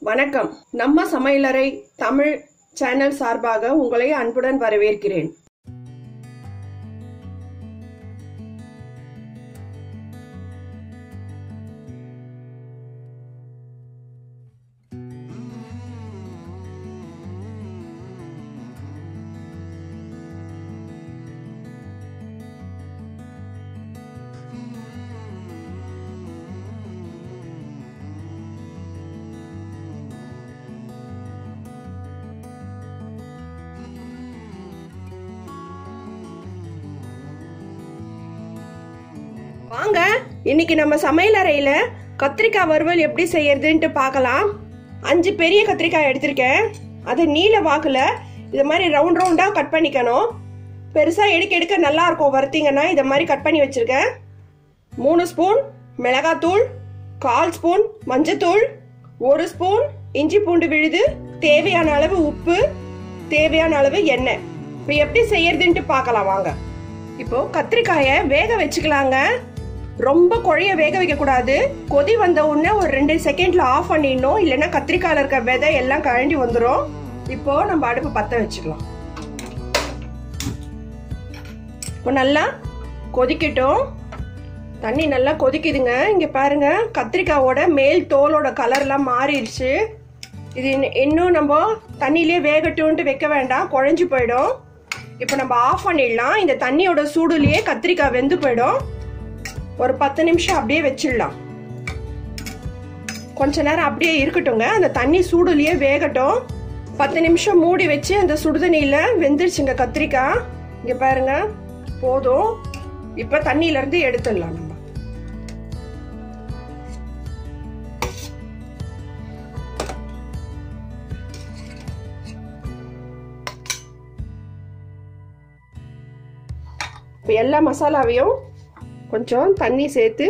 வணக்கம் நம்ம சமையலறை தமிழ் சேனல் சார்பாக உங்களை அன்புடன் வரவேற்கிறேன் வாங்க இன்னைக்கு நம்ம சமையலறையில கத்திரிக்காய் வறுவல் எப்படி செய்யறதுன்ட்டு பார்க்கலாம் அஞ்சு பெரிய கத்திரிக்காய் எடுத்திருக்கேன் அதை நீல வாக்குல இது மாதிரி ரவுண்ட் ரவுண்டா கட் பண்ணிக்கணும் பெருசா எடுக்க எடுக்க நல்லா இருக்கும் வறுத்தீங்கன்னா இதை மாதிரி கட் பண்ணி வச்சிருக்கேன் மூணு ஸ்பூன் மிளகாத்தூள் கால் ஸ்பூன் மஞ்சத்தூள் ஒரு ஸ்பூன் இஞ்சி பூண்டு விழுது தேவையான அளவு உப்பு தேவையான அளவு எண்ணெய் இப்போ எப்படி செய்யறதுன்ட்டு பார்க்கலாம் வாங்க இப்போ கத்திரிக்காயை வேக வச்சுக்கலாங்க ரொம்ப குழைய வேக வைக்க கூடாது கொதி வந்த உடனே ஒரு ரெண்டு செகண்ட்ல ஆஃப் பண்ணிடணும் இல்லைன்னா கத்திரிக்காயில இருக்க விதை எல்லாம் கழண்டி வந்துடும் இப்போ நம்ம அடுப்பு பத்த வச்சுக்கலாம் இப்போ நல்லா கொதிக்கட்டும் தண்ணி நல்லா கொதிக்குதுங்க இங்க பாருங்க கத்திரிக்காயோட மேல் தோலோட கலர்லாம் மாறிடுச்சு இது இன்னும் நம்ம தண்ணியிலே வேகட்டும்ட்டு வைக்க வேண்டாம் குழஞ்சு போயிடும் இப்போ நம்ம ஆஃப் பண்ணிடலாம் இந்த தண்ணியோட சூடுலயே கத்திரிக்காய் வெந்து போயிடும் ஒரு பத்து நிமிஷம் அப்படியே வச்சிடலாம் கொஞ்ச நேரம் அப்படியே இருக்கட்டுங்க அந்த தண்ணி சூடுலயே வேகட்டும் பத்து நிமிஷம் மூடி வச்சு அந்த சுடுதண்ணியில வெந்துருச்சுங்க கத்திரிக்காய் இங்க பாருங்க போதும் இப்ப தண்ணியில இருந்து எடுத்துடலாம் நம்ம இப்போ எல்லா மசாலாவையும் கொஞ்சம் தண்ணி சேர்த்து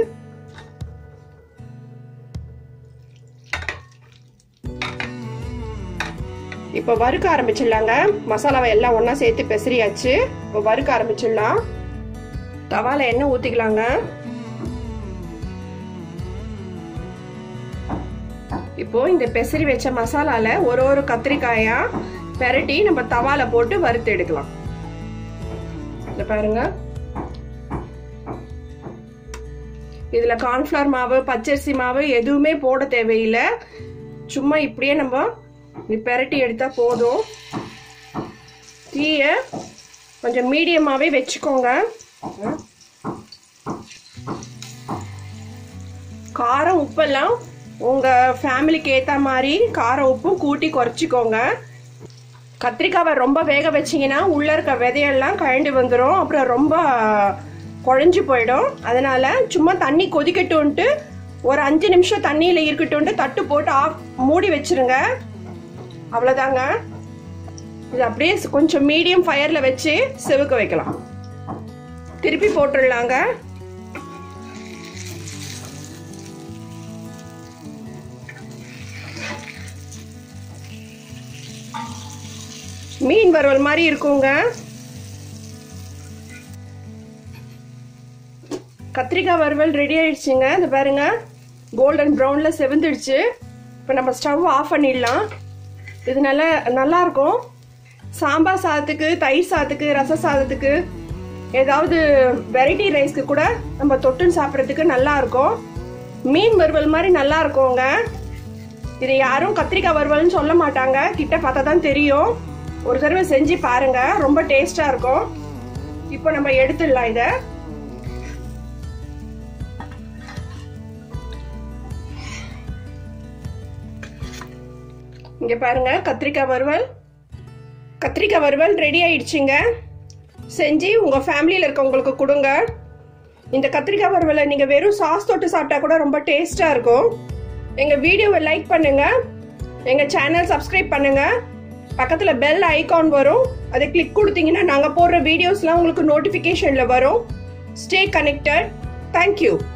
இப்போ வறுக்க ஆரம்பிச்சிடலாங்க மசாலாவை எல்லாம் ஒன்றா சேர்த்து பெசரியாச்சு இப்போ வறுக்க ஆரம்பிச்சிடலாம் தவால எண்ணெய் ஊற்றிக்கலாங்க இப்போ இந்த பெசரி வச்ச மசாலால ஒரு ஒரு கத்திரிக்காயா பெரட்டி நம்ம தவால போட்டு வறுத்து எடுக்கலாம் இந்த பாருங்க இதுல கார்ன்ஃபிளவர் மாவு பச்சரிசி மாவு எதுவுமே போட தேவையில்லை சும்மா இப்படியே நம்ம பெரட்டி எடுத்தா போதும் தீய கொஞ்சம் மீடியமாவே வச்சுக்கோங்க காரம் உப்பெல்லாம் உங்க ஃபேமிலிக்கு ஏத்த மாதிரி காரம் உப்பும் கூட்டி குறைச்சிக்கோங்க கத்திரிக்காவை ரொம்ப வேக வச்சிங்கன்னா உள்ள இருக்க விதையெல்லாம் கழண்டு வந்துடும் அப்புறம் ரொம்ப குழஞ்சு போயிடும் அதனால சும்மா தண்ணி கொதிக்கட்டும்ட்டு ஒரு அஞ்சு நிமிஷம் தண்ணியில இருக்கட்டும்ட்டு தட்டு போட்டு ஆஃப் மூடி வச்சிருங்க அவ்வளோதாங்க இது அப்படியே கொஞ்சம் மீடியம் ஃபயர்ல வச்சு செவுக்க வைக்கலாம் திருப்பி போட்டுடலாங்க மீன் வறுவல் மாதிரி இருக்குங்க கத்திரிக்காய் வறுவல் ரெடி ஆயிடுச்சுங்க இது பாருங்க கோல்டன் ப்ரௌன்ல செவந்துடுச்சு இப்போ நம்ம ஸ்டவ் ஆஃப் பண்ணிடலாம் இது நல்லா நல்லா இருக்கும் சாம்பார் சாதத்துக்கு தயிர் சாதத்துக்கு ரச சாதத்துக்கு ஏதாவது வெரைட்டி ரைஸ்க்கு கூட நம்ம தொட்டுன்னு சாப்பிட்றதுக்கு நல்லா இருக்கும் மீன் வறுவல் மாதிரி நல்லா இருக்குங்க இது யாரும் கத்திரிக்காய் வறுவல்னு சொல்ல மாட்டாங்க கிட்ட பார்த்தா தான் தெரியும் ஒரு தடவை செஞ்சு பாருங்க ரொம்ப டேஸ்டா இருக்கும் இப்போ நம்ம எடுத்துடலாம் இதை இங்க பாருங்க கத்திரிக்காய் வறுவல் கத்திரிக்காய் வறுவல் ரெடி ஆயிடுச்சுங்க செஞ்சு உங்க ஃபேமிலியில் இருக்கவங்களுக்கு கொடுங்க இந்த கத்திரிக்காய் வறுவலை நீங்க வெறும் சாஸ் தொட்டு சாப்பிட்டா கூட ரொம்ப டேஸ்டா இருக்கும் எங்க வீடியோவை லைக் பண்ணுங்க எங்க சேனல் சப்ஸ்கிரைப் பண்ணுங்க பக்கத்துல பெல் ஐகான் வரும் அதை கிளிக் கொடுத்தீங்கன்னா நாங்க போடுற வீடியோஸ்லாம் உங்களுக்கு நோட்டிபிகேஷன்ல வரும் ஸ்டே கனெக்டட் தேங்க்யூ